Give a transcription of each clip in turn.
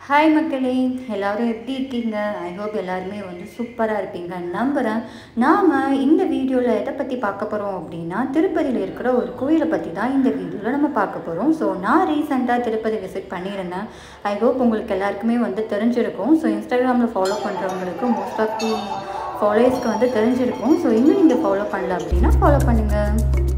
Hi மக்களே எல்லாரும் எப்படி இருக்கீங்க ஐ ஹோப் எல்லாருமே வந்து சூப்பராக இருப்பீங்க நம்புகிறேன் நாம் இந்த வீடியோவில் எதை பற்றி பார்க்க போகிறோம் அப்படின்னா திருப்பதியில் இருக்கிற ஒரு கோயிலை பற்றி தான் இந்த வீடியோவில் நம்ம பார்க்க போகிறோம் ஸோ நான் ரீசெண்டாக திருப்பதி விசிட் பண்ணியிருந்தேன் ஐ ஹோப் உங்களுக்கு எல்லாருக்குமே வந்து தெரிஞ்சிருக்கும் ஸோ இன்ஸ்டாகிராமில் ஃபாலோ பண்ணுறவங்களுக்கு மோஸ்ட் ஆஃப் தி ஃபாலோயர்ஸ்க்கு வந்து தெரிஞ்சிருக்கும் ஸோ இன்னும் நீங்கள் ஃபாலோ பண்ணல அப்படின்னா ஃபாலோ பண்ணுங்கள்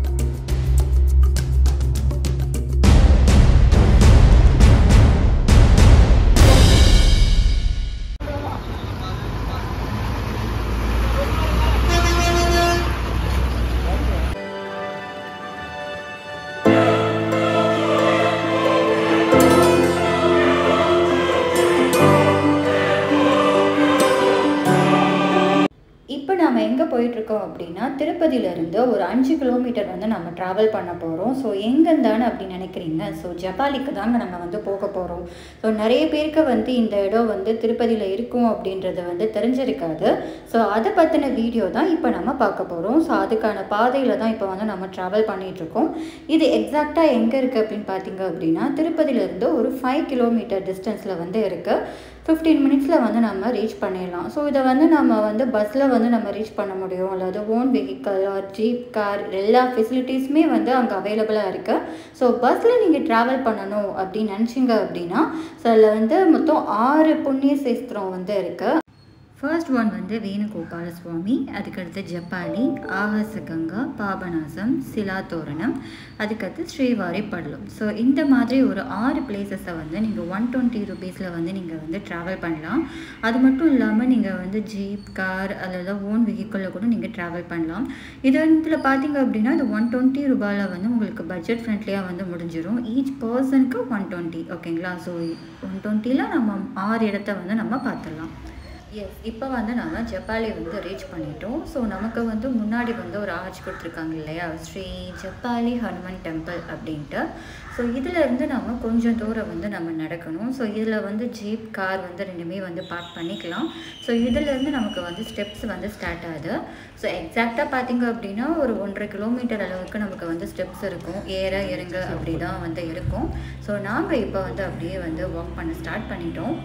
இப்போ நம்ம எங்கே போயிட்டுருக்கோம் அப்படின்னா திருப்பதியிலேருந்து ஒரு அஞ்சு கிலோமீட்டர் வந்து நம்ம ட்ராவல் பண்ண போகிறோம் ஸோ எங்கேந்தானு அப்படி நினைக்கிறீங்க ஸோ ஜப்பாலிக்கு தாங்க நம்ம வந்து போக போகிறோம் ஸோ நிறைய பேருக்கு வந்து இந்த இடம் வந்து திருப்பதியில் இருக்கும் அப்படின்றது வந்து தெரிஞ்சிருக்காது ஸோ அதை பற்றின வீடியோ தான் இப்போ நம்ம பார்க்க போகிறோம் ஸோ அதுக்கான பாதையில் தான் இப்போ வந்து நம்ம ட்ராவல் பண்ணிகிட்ருக்கோம் இது எக்ஸாக்டாக எங்கே இருக்குது அப்படின்னு பார்த்தீங்க அப்படின்னா திருப்பதியிலேருந்து ஒரு ஃபைவ் கிலோமீட்டர் டிஸ்டன்ஸில் வந்து இருக்குது ஃபிஃப்டீன் மினிட்ஸில் வந்து நம்ம ரீச் பண்ணிடலாம் ஸோ இதை வந்து நம்ம வந்து பஸ்ஸில் வந்து நம்ம ரீச் பண்ண முடியும் அல்லது own vehicle or jeep car எல்லா ஃபெசிலிட்டிஸுமே வந்து அங்கே அவைலபிளாக இருக்குது ஸோ பஸ்ஸில் நீங்கள் ட்ராவல் பண்ணணும் அப்படின்னு நினச்சிங்க அப்படின்னா ஸோ அதில் வந்து மொத்தம் ஆறு புண்ணிய சேஸ்திரம் வந்து இருக்குது ஃபர்ஸ்ட் ஒன் வந்து வேணுகோபால சுவாமி அதுக்கடுத்து ஜப்பாலி ஆகாச கங்கா பாபநாசம் சிலாத்தோரணம் அதுக்கடுத்து ஸ்ரீவாரி படலம் ஸோ இந்த மாதிரி ஒரு ஆறு பிளேசஸை வந்து நீங்கள் ஒன் டுவெண்ட்டி ருபீஸில் வந்து நீங்கள் வந்து ட்ராவல் பண்ணலாம் அது மட்டும் இல்லாமல் நீங்கள் வந்து ஜீப் கார் அல்லது ஓன் வெஹிக்கிளில் கூட நீங்கள் ட்ராவல் பண்ணலாம் இது இதில் பார்த்தீங்க அப்படின்னா இது ஒன் டுவெண்ட்டி ரூபாயில் வந்து உங்களுக்கு பட்ஜெட் ஃப்ரெண்ட்லியாக வந்து முடிஞ்சிடும் ஈச் பர்சனுக்கு ஒன் டுவெண்ட்டி ஓகேங்களா ஸோ ஒன் டுவெண்ட்டியில் நம்ம ஆறு இடத்த வந்து நம்ம பார்த்துடலாம் எஸ் இப்போ வந்து நம்ம ஜப்பாலி வந்து ரீச் பண்ணிட்டோம் ஸோ நமக்கு வந்து முன்னாடி வந்து ஒரு ஆர்ச் கொடுத்துருக்காங்க இல்லையா ஸ்ரீ ஜப்பாலி ஹனுமன் டெம்பிள் அப்படின்ட்டு ஸோ இதிலேருந்து நம்ம கொஞ்சம் தூரம் வந்து நம்ம நடக்கணும் ஸோ இதில் வந்து ஜீப் கார் வந்து ரெண்டுமே வந்து பார்க் பண்ணிக்கலாம் ஸோ இதிலேருந்து நமக்கு வந்து ஸ்டெப்ஸ் வந்து ஸ்டார்ட் ஆகுது ஸோ எக்ஸாக்டாக பார்த்தீங்க அப்படின்னா ஒரு ஒன்றரை கிலோமீட்டர் அளவுக்கு நமக்கு வந்து ஸ்டெப்ஸ் இருக்கும் ஏற இறங்க அப்படி தான் வந்து இருக்கும் ஸோ நாங்கள் இப்போ வந்து அப்படியே வந்து வாக் பண்ண ஸ்டார்ட் பண்ணிட்டோம்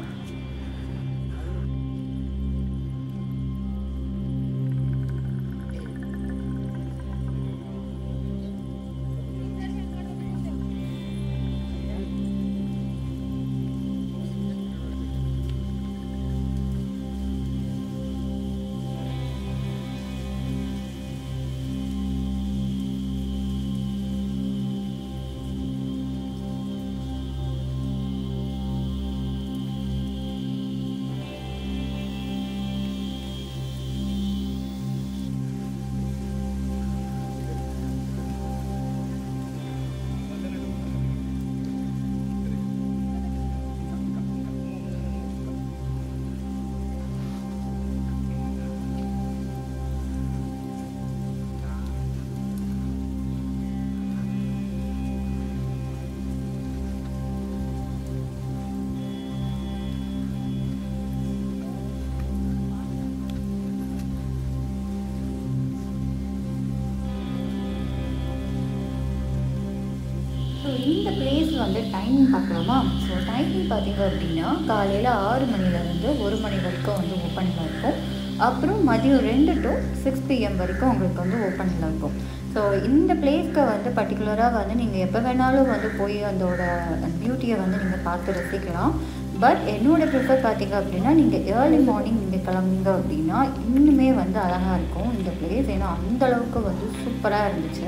ஸோ இந்த பிளேஸ் வந்து டைமிங் பார்க்கலாமா ஸோ டைமிங் பார்த்தீங்க அப்படின்னா காலையில் ஆறு மணிலேருந்து ஒரு மணி வரைக்கும் வந்து ஓப்பனில் இருக்கும் அப்புறம் மதியம் ரெண்டு டு சிக்ஸ் பிஎம் வரைக்கும் உங்களுக்கு வந்து ஓப்பனில் இருக்கும் ஸோ இந்த பிளேஸ்க்கு வந்து பர்டிகுலராக வந்து நீங்கள் எப்போ வேணாலும் வந்து போய் அதோட பியூட்டியை வந்து நீங்கள் பார்த்து ரசிக்கலாம் பட் என்னோட ப்ரிஃபர் பார்த்தீங்க அப்படின்னா நீங்கள் ஏர்லி மார்னிங் நீங்கள் கிளம்புங்க அப்படின்னா இன்னுமே வந்து அழகாக இருக்கும் இந்த பிளேஸ் ஏன்னா அந்தளவுக்கு வந்து சூப்பராக இருந்துச்சு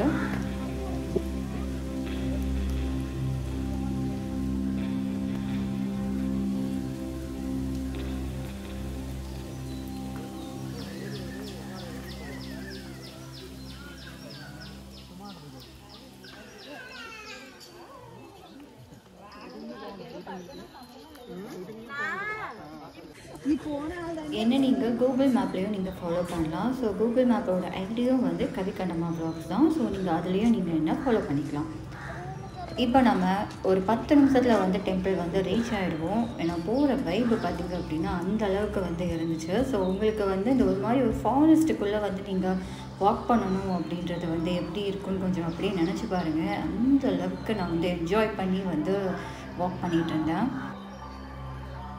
என்ன நீங்கள் கூகுள் மேப்லேயும் நீங்கள் ஃபாலோ பண்ணலாம் ஸோ கூகுள் மேப்போட ஐடியும் வந்து கவிக்கண்டமா ப்ளாக்ஸ் தான் ஸோ நீங்கள் அதுலேயும் நீங்கள் என்ன ஃபாலோ பண்ணிக்கலாம் இப்போ நம்ம ஒரு பத்து நிமிஷத்தில் வந்து டெம்பிள் வந்து ரீச் ஆகிடுவோம் ஏன்னா போகிற வைப்பு பார்த்திங்க அப்படின்னா அந்த அளவுக்கு வந்து இருந்துச்சு ஸோ உங்களுக்கு வந்து இந்த ஒரு மாதிரி ஒரு ஃபாரஸ்ட்டுக்குள்ளே வந்து நீங்கள் வாக் பண்ணணும் அப்படின்றது வந்து எப்படி இருக்குன்னு கொஞ்சம் அப்படியே நினச்சி பாருங்கள் அந்த அளவுக்கு நான் வந்து என்ஜாய் பண்ணி வந்து வாக் பண்ணிகிட்டு இருந்தேன்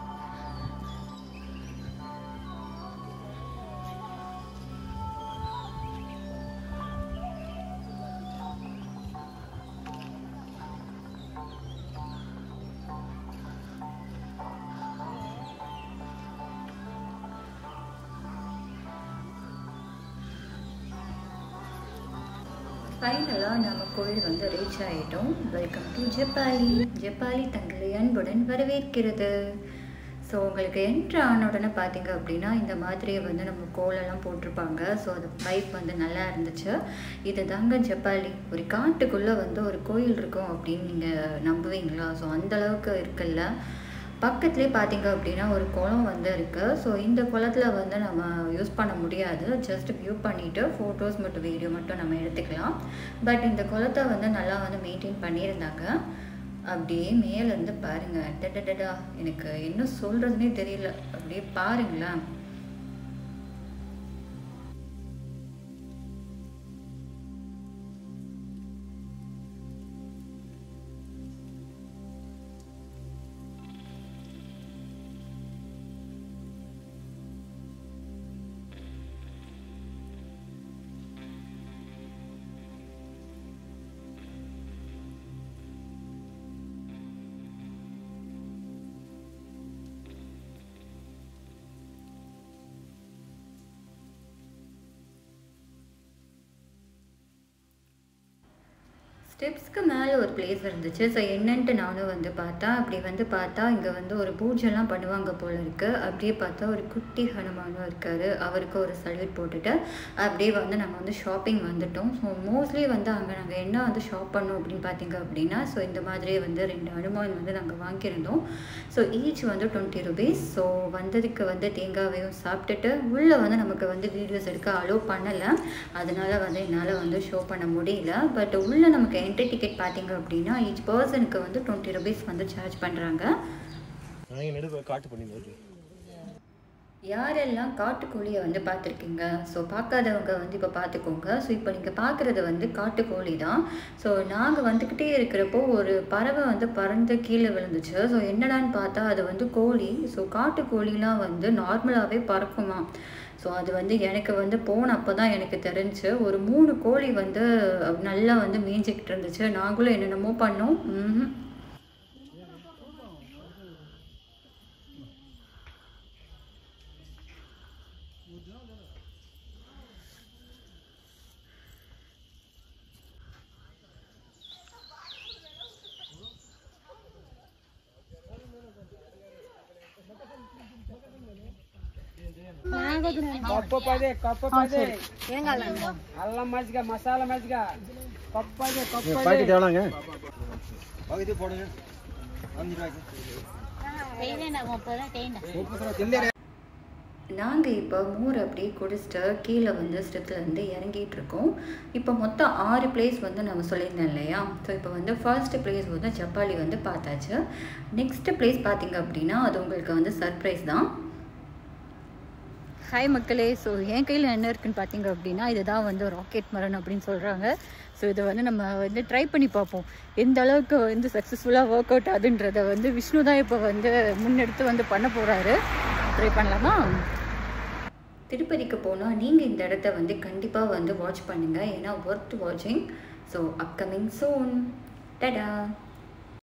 ஃபைனலாக நம்ம கோயில் வந்து ரீச் ஆகிட்டோம் வெல்கம் டு ஜப்பாலி ஜப்பாலி தங்களை அன்புடன் வரவேற்கிறது ஸோ உங்களுக்கு என்ட்ரு ஆன உடனே பார்த்தீங்க அப்படின்னா இந்த மாதிரி வந்து நம்ம கோலெல்லாம் போட்டிருப்பாங்க ஸோ அது பைப் வந்து நல்லா இருந்துச்சு இது தாங்க ஜப்பாலி ஒரு காட்டுக்குள்ளே வந்து ஒரு கோயில் இருக்கும் அப்படின்னு நீங்கள் நம்புவீங்களா ஸோ அந்தளவுக்கு இருக்குல்ல பக்கத்துலேயே பார்த்தீங்க அப்படின்னா ஒரு குளம் வந்து இருக்குது ஸோ இந்த குளத்தில் வந்து நம்ம யூஸ் பண்ண முடியாது ஜஸ்ட் வியூ பண்ணிவிட்டு ஃபோட்டோஸ் மட்டும் வீடியோ மட்டும் நம்ம எடுத்துக்கலாம் பட் இந்த குளத்தை வந்து நல்லா வந்து மெயின்டைன் பண்ணியிருந்தாங்க அப்படியே மேலேருந்து பாருங்கள் டடடடா எனக்கு என்ன சொல்கிறதுனே தெரியல அப்படியே பாருங்களேன் ஸ்டெப்ஸ்க்கு மேலே ஒரு பிளேஸ் இருந்துச்சு ஸோ என்னன்ட்டு நானும் வந்து பார்த்தா அப்படி வந்து பார்த்தா இங்கே வந்து ஒரு பூஜைலாம் பண்ணுவாங்க போல இருக்குது அப்படியே பார்த்தா ஒரு குட்டி ஹனுமானும் இருக்கார் அவருக்கு ஒரு சல்யூட் போட்டுட்டு அப்படியே வந்து நாங்கள் வந்து ஷாப்பிங் வந்துட்டோம் ஸோ மோஸ்ட்லி வந்து அங்கே நாங்கள் என்ன வந்து ஷாப் பண்ணோம் அப்படின்னு பார்த்தீங்க அப்படின்னா ஸோ இந்த மாதிரியே வந்து ரெண்டு ஹனுமான் வந்து நாங்கள் வாங்கியிருந்தோம் ஸோ ஈச் வந்து டுவெண்ட்டி ருபீஸ் ஸோ வந்ததுக்கு வந்து தேங்காவையும் சாப்பிட்டுட்டு உள்ளே வந்து நமக்கு வந்து வீடியோஸ் எடுக்க அலோவ் பண்ணலை அதனால வந்து என்னால் வந்து ஷோ பண்ண முடியல பட் உள்ளே நமக்கு என்ட்ரி டிக்கெட் பார்த்தீங்க அப்படின்னா ஈச் பர்சனுக்கு வந்து டுவெண்ட்டி ருபீஸ் வந்து சார்ஜ் பண்ணுறாங்க நாங்கள் நடுவு காட்டு பண்ணி யாரெல்லாம் காட்டுக்கோழியை வந்து பார்த்துருக்கீங்க ஸோ பார்க்காதவங்க வந்து இப்போ பார்த்துக்கோங்க ஸோ இப்போ நீங்கள் பார்க்குறது வந்து காட்டுக்கோழி தான் ஸோ நாங்கள் வந்துக்கிட்டே இருக்கிறப்போ ஒரு பறவை வந்து பறந்து கீழே விழுந்துச்சு ஸோ என்னடான்னு பார்த்தா அது வந்து கோழி ஸோ காட்டுக்கோழிலாம் வந்து நார்மலாகவே பறக்குமா ஸோ அது வந்து எனக்கு வந்து போனப்போ தான் எனக்கு தெரிஞ்சு ஒரு மூணு கோழி வந்து நல்லா வந்து மீஞ்சிக்கிட்டு இருந்துச்சு நாங்களும் என்னென்னமோ பண்ணோம் ம்ஹும். ಕಪ್ಪು ಪದೆ ಕಪ್ಪು ಪದೆ ಅಲ್ಲ ಮಜ್ಜಿಗೆ ಮಸಾಲ ಮಜ್ಜಿಗೆ ಕಪ್ಪದೆ ಕಪ್ಪದೆ பாக்கெட் எவ்வளோங்க பாக்கெட்டு போடுங்க அஞ்சு ரூபாய்க்கு நாங்கள் இப்போ மோர் அப்படியே குடிச்சிட்டு கீழே வந்து ஸ்டெப்ஸில் இருந்து இறங்கிட்டு இருக்கோம் இப்போ மொத்தம் ஆறு பிளேஸ் வந்து நம்ம சொல்லியிருந்தேன் இல்லையா ஸோ இப்போ வந்து ஃபர்ஸ்ட் பிளேஸ் வந்து ஜப்பாலி வந்து பார்த்தாச்சு நெக்ஸ்ட் பிளேஸ் பார்த்தீங்க அப்படின்னா அது உங்களுக்கு வந்து சர்ப்ரைஸ் தான் ஹாய் மக்களே ஸோ என் கையில் என்ன இருக்குன்னு பார்த்தீங்க அப்படின்னா இதுதான் வந்து ராக்கெட் மரன் அப்படின்னு சொல்கிறாங்க ஸோ இதை வந்து நம்ம வந்து ட்ரை பண்ணி பார்ப்போம் எந்த அளவுக்கு வந்து சக்ஸஸ்ஃபுல்லாக ஒர்க் அவுட் ஆகுதுன்றதை வந்து விஷ்ணு தான் இப்போ வந்து முன்னெடுத்து வந்து பண்ண போகிறாரு ட்ரை பண்ணலாமா திருப்பதிக்கு போனால் நீங்கள் இந்த இடத்த வந்து கண்டிப்பாக வந்து வாட்ச் பண்ணுங்கள் ஏன்னா ஒர்த் வாட்சிங் ஸோ அப்கமிங் சூன் டடா